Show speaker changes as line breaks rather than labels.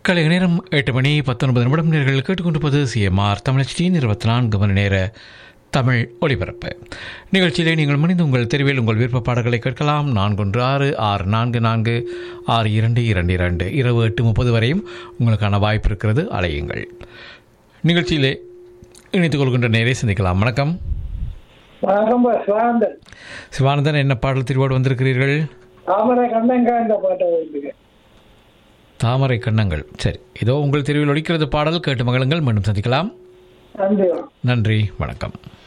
கலை நேரம் எட்டு மணி பத்தொன்பது நிமிடம் நேர்கள் கேட்டுக்கொண்டிருப்பது சிஎம்ஆர் தமிழச்சியின் இருபத்தி நான்கு மணி நேர தமிழ் ஒளிபரப்பு நிகழ்ச்சியிலே நீங்கள் மணிந்து உங்கள் தெருவில் உங்கள் விருப்ப பாடல்களை கேட்கலாம் நான்கொன்று ஆறு ஆறு நான்கு நான்கு ஆறு இரண்டு இரண்டு இரண்டு இரவு எட்டு முப்பது வரையும் உங்களுக்கான வாய்ப்பு இருக்கிறது அலையுங்கள் நிகழ்ச்சியிலே இணைத்துக் கொள்கின்ற நேரே சந்திக்கலாம் வணக்கம்
வணக்கம் பா, சிவானந்தன்
சிவானந்தன் என்ன பாடல் திருவோடு வந்திருக்கிறீர்கள்
தாமரை கண்ணங்கா இந்த பாட்டை வந்துங்க
தாமரை கண்ணங்கள் சரி இதோ உங்கள் தெருவில் ஒலிக்கிறது பாடல் கேட்டு மகளுங்கள் மீண்டும் சந்திக்கலாம்
நன்றி
நன்றி வணக்கம்